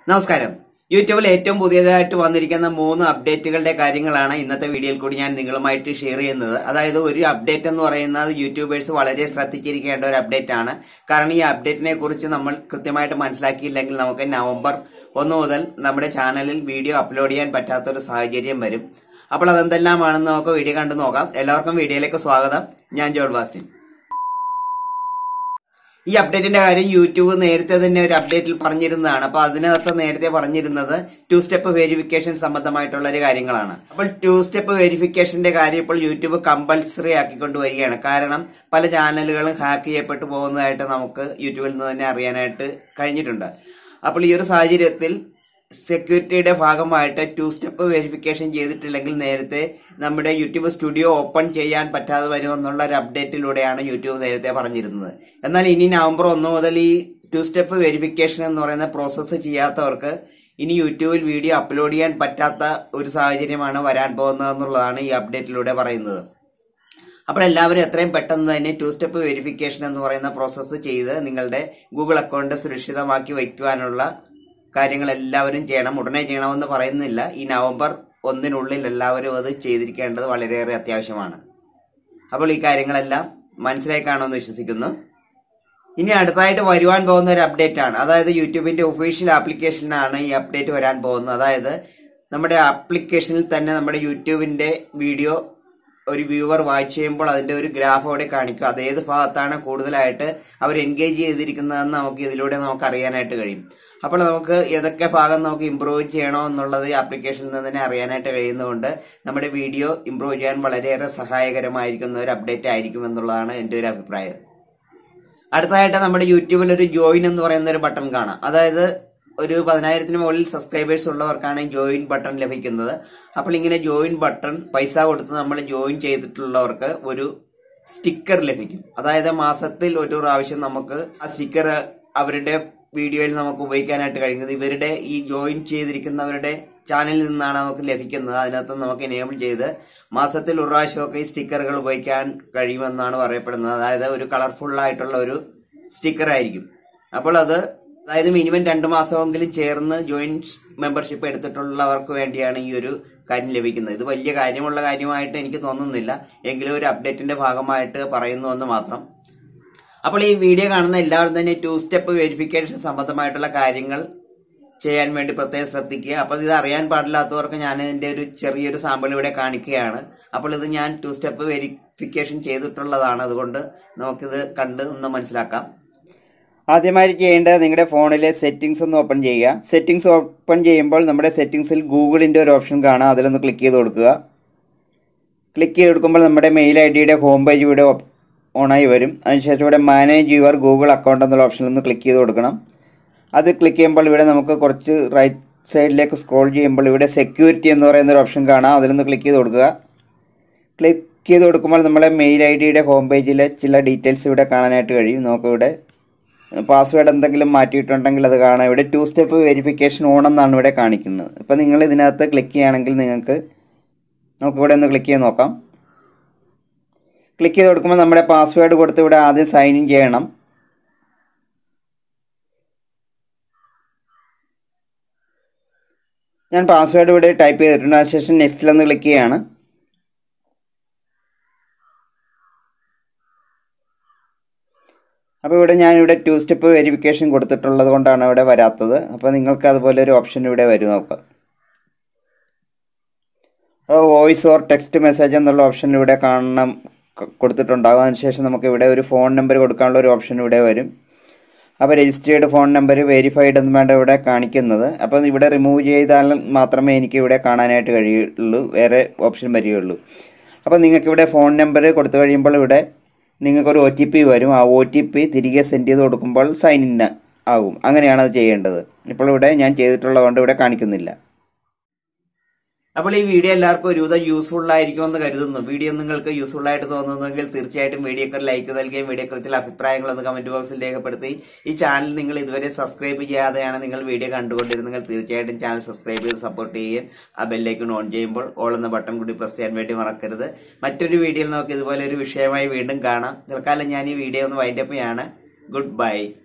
നമസ്കാരം യൂട്യൂബിൽ ഏറ്റവും പുതിയതായിട്ട് വന്നിരിക്കുന്ന മൂന്ന് അപ്ഡേറ്റുകളുടെ കാര്യങ്ങളാണ് ഇന്നത്തെ വീഡിയോയിൽ കൂടി ഞാൻ നിങ്ങളുമായിട്ട് ഷെയർ ചെയ്യുന്നത് അതായത് ഒരു അപ്ഡേറ്റ് എന്ന് പറയുന്നത് യൂട്യൂബേഴ്സ് വളരെ ശ്രദ്ധിച്ചിരിക്കേണ്ട ഒരു അപ്ഡേറ്റ് ആണ് കാരണം ഈ അപ്ഡേറ്റിനെ കുറിച്ച് നമ്മൾ കൃത്യമായിട്ട് മനസ്സിലാക്കിയില്ലെങ്കിൽ നമുക്ക് നവംബർ ഒന്ന് മുതൽ നമ്മുടെ ചാനലിൽ വീഡിയോ അപ്ലോഡ് ചെയ്യാൻ പറ്റാത്ത ഒരു സാഹചര്യം വരും അപ്പോൾ അതെന്തെല്ലാമാണെന്ന് നമുക്ക് വീഡിയോ കണ്ടു നോക്കാം എല്ലാവർക്കും വീഡിയോയിലേക്ക് സ്വാഗതം ഞാൻ ജോൺ ബാസ്റ്റിൻ ഈ അപ്ഡേറ്റിന്റെ കാര്യം യൂട്യൂബ് നേരത്തെ തന്നെ ഒരു അപ്ഡേറ്റിൽ പറഞ്ഞിരുന്നതാണ് അപ്പൊ അതിനകത്ത് നേരത്തെ പറഞ്ഞിരുന്നത് ടു സ്റ്റെപ്പ് വെരിഫിക്കേഷൻ സംബന്ധമായിട്ടുള്ള ഒരു കാര്യങ്ങളാണ് അപ്പോൾ ടു സ്റ്റെപ്പ് വെരിഫിക്കേഷന്റെ കാര്യം ഇപ്പോൾ യൂട്യൂബ് കമ്പൽസറി ആക്കിക്കൊണ്ട് വരികയാണ് കാരണം പല ചാനലുകളും ഹാക്ക് ചെയ്യപ്പെട്ടു പോകുന്നതായിട്ട് നമുക്ക് യൂട്യൂബിൽ നിന്ന് തന്നെ അറിയാനായിട്ട് കഴിഞ്ഞിട്ടുണ്ട് അപ്പോൾ ഈ ഒരു സാഹചര്യത്തിൽ സെക്യൂരിറ്റിയുടെ ഭാഗമായിട്ട് ടു സ്റ്റെപ്പ് വെരിഫിക്കേഷൻ ചെയ്തിട്ടില്ലെങ്കിൽ നേരത്തെ നമ്മുടെ യൂട്യൂബ് സ്റ്റുഡിയോ ഓപ്പൺ ചെയ്യാൻ പറ്റാതെ വരുമെന്നുള്ള ഒരു അപ്ഡേറ്റിലൂടെയാണ് യൂട്യൂബ് നേരത്തെ പറഞ്ഞിരുന്നത് എന്നാൽ ഇനി നവംബർ ഒന്ന് മുതൽ ഈ ടു സ്റ്റെപ്പ് വെരിഫിക്കേഷൻ എന്ന് പറയുന്ന പ്രോസസ്സ് ചെയ്യാത്തവർക്ക് ഇനി യൂട്യൂബിൽ വീഡിയോ അപ്ലോഡ് ചെയ്യാൻ പറ്റാത്ത ഒരു സാഹചര്യമാണ് വരാൻ പോകുന്നത് എന്നുള്ളതാണ് ഈ അപ്ഡേറ്റിലൂടെ പറയുന്നത് അപ്പോൾ എല്ലാവരും എത്രയും പെട്ടെന്ന് തന്നെ ടു സ്റ്റെപ്പ് വെരിഫിക്കേഷൻ എന്ന് പറയുന്ന പ്രോസസ്സ് ചെയ്ത് നിങ്ങളുടെ ഗൂഗിൾ അക്കൗണ്ട് സുരക്ഷിതമാക്കി വയ്ക്കുവാനുള്ള കാര്യങ്ങൾ എല്ലാവരും ചെയ്യണം ഉടനെ ചെയ്യണമെന്ന് പറയുന്നില്ല ഈ നവംബർ ഒന്നിനുള്ളിൽ എല്ലാവരും അത് ചെയ്തിരിക്കേണ്ടത് വളരെയേറെ അത്യാവശ്യമാണ് അപ്പോൾ ഈ കാര്യങ്ങളെല്ലാം മനസ്സിലായി കാണുമെന്ന് വിശ്വസിക്കുന്നു ഇനി അടുത്തായിട്ട് വരുവാൻ പോകുന്ന ഒരു അപ്ഡേറ്റ് ആണ് അതായത് യൂട്യൂബിന്റെ ഒഫീഷ്യൽ ആപ്ലിക്കേഷനാണ് ഈ അപ്ഡേറ്റ് വരാൻ പോകുന്നത് അതായത് നമ്മുടെ ആപ്ലിക്കേഷനിൽ തന്നെ നമ്മുടെ യൂട്യൂബിന്റെ വീഡിയോ ഒരു വ്യൂവർ വാച്ച് ചെയ്യുമ്പോൾ അതിന്റെ ഒരു ഗ്രാഫ് അവിടെ കാണിക്കും അത് ഏത് ഭാഗത്താണ് കൂടുതലായിട്ട് അവർ എൻഗേജ് ചെയ്തിരിക്കുന്നതെന്ന് നമുക്ക് ഇതിലൂടെ നമുക്ക് അറിയാനായിട്ട് കഴിയും അപ്പോൾ നമുക്ക് ഏതൊക്കെ ഭാഗം നമുക്ക് ഇമ്പ്രൂവ് ചെയ്യണോ എന്നുള്ളത് ഈ ആപ്ലിക്കേഷനിൽ നിന്ന് തന്നെ അറിയാനായിട്ട് കഴിയുന്നതുകൊണ്ട് നമ്മുടെ വീഡിയോ ഇമ്പ്രൂവ് ചെയ്യാൻ വളരെയേറെ സഹായകരമായിരിക്കുന്ന ഒരു അപ്ഡേറ്റ് ആയിരിക്കും എന്നുള്ളതാണ് എൻ്റെ ഒരു അഭിപ്രായം അടുത്തതായിട്ട് നമ്മുടെ യൂട്യൂബിൽ ഒരു ജോയിൻ എന്ന് പറയുന്ന ഒരു ബട്ടൺ കാണാം അതായത് ഒരു പതിനായിരത്തിന് മുകളിൽ സബ്സ്ക്രൈബേഴ്സ് ഉള്ളവർക്കാണ് ജോയിൻ ബട്ടൺ ലഭിക്കുന്നത് അപ്പോൾ ഇങ്ങനെ ജോയിൻ ബട്ടൺ പൈസ കൊടുത്ത് നമ്മൾ ജോയിൻ ചെയ്തിട്ടുള്ളവർക്ക് ഒരു സ്റ്റിക്കർ ലഭിക്കും അതായത് മാസത്തിൽ ഒരു പ്രാവശ്യം നമുക്ക് ആ സ്റ്റിക്കർ അവരുടെ വീഡിയോയിൽ നമുക്ക് ഉപയോഗിക്കാനായിട്ട് കഴിയുന്നത് ഇവരുടെ ഈ ജോയിൻ ചെയ്തിരിക്കുന്നവരുടെ ചാനലിൽ നിന്നാണ് നമുക്ക് ലഭിക്കുന്നത് അതിനകത്ത് നമുക്ക് എനേബിൾ ചെയ്ത് മാസത്തിൽ ഒരു പ്രാവശ്യമൊക്കെ ഈ സ്റ്റിക്കറുകൾ ഉപയോഗിക്കാൻ കഴിയുമെന്നാണ് പറയപ്പെടുന്നത് അതായത് ഒരു കളർഫുൾ ആയിട്ടുള്ള ഒരു സ്റ്റിക്കർ ആയിരിക്കും അപ്പോൾ അത് അതായത് മിനിമം രണ്ട് മാസമെങ്കിലും ചേർന്ന് ജോയിന്റ് മെമ്പർഷിപ്പ് എടുത്തിട്ടുള്ളവർക്ക് വേണ്ടിയാണ് ഈ ഒരു കാര്യം ലഭിക്കുന്നത് ഇത് വലിയ കാര്യമുള്ള കാര്യമായിട്ട് എനിക്ക് തോന്നുന്നില്ല എങ്കിലും ഒരു അപ്ഡേറ്റിന്റെ ഭാഗമായിട്ട് പറയുന്നു എന്ന് മാത്രം അപ്പോൾ ഈ വീഡിയോ കാണുന്ന എല്ലാവരും തന്നെ ടു സ്റ്റെപ്പ് വെരിഫിക്കേഷൻ സംബന്ധമായിട്ടുള്ള കാര്യങ്ങൾ ചെയ്യാൻ വേണ്ടി പ്രത്യേകം ശ്രദ്ധിക്കുക അപ്പോൾ ഇത് അറിയാൻ പാടില്ലാത്തവർക്ക് ഞാൻ ഇതിന്റെ ഒരു ചെറിയൊരു സാമ്പിൾ ഇവിടെ കാണിക്കുകയാണ് അപ്പോൾ ഇത് ഞാൻ ടു സ്റ്റെപ്പ് വെരിഫിക്കേഷൻ ചെയ്തിട്ടുള്ളതാണ് അതുകൊണ്ട് നമുക്കിത് കണ്ട് ഒന്ന് മനസ്സിലാക്കാം ആദ്യമായി ചെയ്യേണ്ടത് നിങ്ങളുടെ ഫോണിലെ സെറ്റിംഗ്സ് ഒന്ന് ഓപ്പൺ ചെയ്യുക സെറ്റിംഗ്സ് ഓപ്പൺ ചെയ്യുമ്പോൾ നമ്മുടെ സെറ്റിംഗ്സിൽ ഗൂഗിളിൻ്റെ ഒരു ഓപ്ഷൻ കാണാം അതിലൊന്ന് ക്ലിക്ക് ചെയ്ത് കൊടുക്കുക ക്ലിക്ക് ചെയ്ത് കൊടുക്കുമ്പോൾ നമ്മുടെ മെയിൽ ഐ ഡിയുടെ ഹോം പേജ് ഇവിടെ ഓണായി വരും അതിനുശേഷം ഇവിടെ മാനേജ് യുവർ ഗൂഗിൾ അക്കൗണ്ട് എന്നുള്ള ഓപ്ഷനിൽ ഒന്ന് ക്ലിക്ക് ചെയ്ത് കൊടുക്കണം അത് ക്ലിക്ക് ചെയ്യുമ്പോൾ ഇവിടെ നമുക്ക് കുറച്ച് റൈറ്റ് സൈഡിലേക്ക് സ്ക്രോൾ ചെയ്യുമ്പോൾ ഇവിടെ സെക്യൂരിറ്റി എന്ന് പറയുന്ന ഒരു ഓപ്ഷൻ കാണാം അതിലൊന്ന് ക്ലിക്ക് ചെയ്ത് കൊടുക്കുക ക്ലിക്ക് ചെയ്ത് കൊടുക്കുമ്പോൾ നമ്മുടെ മെയിൽ ഐ ഡിയുടെ ഹോം പേജിലെ ചില ഡീറ്റെയിൽസ് ഇവിടെ കാണാനായിട്ട് കഴിയും നമുക്കിവിടെ പാസ്വേഡ് എന്തെങ്കിലും മാറ്റിയിട്ടുണ്ടെങ്കിൽ അത് കാണാം ഇവിടെ ടു സ്റ്റെപ്പ് വെരിഫിക്കേഷൻ ഓൺ എന്നാണ് ഇവിടെ കാണിക്കുന്നത് ഇപ്പോൾ നിങ്ങൾ ഇതിനകത്ത് ക്ലിക്ക് ചെയ്യുകയാണെങ്കിൽ നിങ്ങൾക്ക് നമുക്കിവിടെ ഒന്ന് ക്ലിക്ക് ചെയ്ത് നോക്കാം ക്ലിക്ക് ചെയ്ത് കൊടുക്കുമ്പോൾ നമ്മുടെ പാസ്വേഡ് കൊടുത്ത് ഇവിടെ ആദ്യം സൈൻ ഇൻ ചെയ്യണം ഞാൻ പാസ്വേഡ് ഇവിടെ ടൈപ്പ് ചെയ്തിട്ടുണ്ട് അതിനുശേഷം നെക്സ്റ്റിലൊന്ന് ക്ലിക്ക് ചെയ്യാണ് അപ്പോൾ ഇവിടെ ഞാൻ ഇവിടെ ടു സ്റ്റെപ്പ് വെരിഫിക്കേഷൻ കൊടുത്തിട്ടുള്ളത് കൊണ്ടാണ് ഇവിടെ വരാത്തത് അപ്പോൾ നിങ്ങൾക്ക് അതുപോലെ ഒരു ഓപ്ഷൻ ഇവിടെ വരും നോക്കാം അപ്പോൾ വോയിസ് ഓർ ടെക്സ്റ്റ് മെസ്സേജ് എന്നുള്ള ഓപ്ഷൻ ഇവിടെ കാണണം കൊടുത്തിട്ടുണ്ടാകും അതിനുശേഷം നമുക്ക് ഇവിടെ ഒരു ഫോൺ നമ്പർ കൊടുക്കാനുള്ള ഒരു ഓപ്ഷൻ ഇവിടെ വരും അപ്പോൾ രജിസ്റ്റേർഡ് ഫോൺ നമ്പർ വെരിഫൈഡ് എന്ന് വേണ്ട ഇവിടെ കാണിക്കുന്നത് അപ്പോൾ ഇവിടെ റിമൂവ് ചെയ്താൽ മാത്രമേ എനിക്ക് ഇവിടെ കാണാനായിട്ട് കഴിയുള്ളൂ വേറെ ഓപ്ഷൻ വരികയുള്ളൂ അപ്പോൾ നിങ്ങൾക്ക് ഇവിടെ ഫോൺ നമ്പർ കൊടുത്തു കഴിയുമ്പോൾ ഇവിടെ നിങ്ങൾക്കൊരു ഒ ടി പി വരും ആ ഒ ടി പി തിരികെ സെൻഡ് ചെയ്ത് കൊടുക്കുമ്പോൾ സൈൻ ഇൻ ആകും അങ്ങനെയാണ് അത് ചെയ്യേണ്ടത് ഇപ്പോൾ ഇവിടെ ഞാൻ ചെയ്തിട്ടുള്ളത് കൊണ്ട് ഇവിടെ കാണിക്കുന്നില്ല അപ്പോൾ ഈ വീഡിയോ എല്ലാവർക്കും ഒരുവിധം യൂസ്ഫുൾ ആയിരിക്കുമെന്ന് കരുതുന്നു വീഡിയോ നിങ്ങൾക്ക് യൂസ്ഫുൾ ആയിട്ട് തോന്നുന്നെങ്കിൽ തീർച്ചയായിട്ടും വീഡിയോക്ക് ഒരു ലൈക്ക് നൽകുകയും വീഡിയോക്കുറിച്ചുള്ള അഭിപ്രായങ്ങളൊന്ന് കമന്റ് ബോക്സിൽ രേഖപ്പെടുത്തി ഈ ചാനൽ നിങ്ങൾ ഇതുവരെ സബ്സ്ക്രൈബ് ചെയ്യാതെയാണ് നിങ്ങൾ വീഡിയോ കണ്ടുകൊണ്ടിരുന്നെങ്കിൽ തീർച്ചയായിട്ടും ചാനൽ സബ്സ്ക്രൈബ് ചെയ്ത് സപ്പോർട്ട് ചെയ്യുകയും ആ ബെല്ലേക്ക് ഓൺ ചെയ്യുമ്പോൾ ഓൾ എന്ന ബട്ടൺ കൂടി പ്രസ് ചെയ്യാൻ വേണ്ടി മറക്കരുത് മറ്റൊരു വീഡിയോയിൽ നമുക്ക് ഇതുപോലെ ഒരു വിഷയമായി വീണ്ടും കാണാം തൽക്കാലം ഞാൻ ഈ വീഡിയോ ഒന്ന് വൈൻഡപ്പ് ചെയ്യാണ് ഗുഡ് ബൈ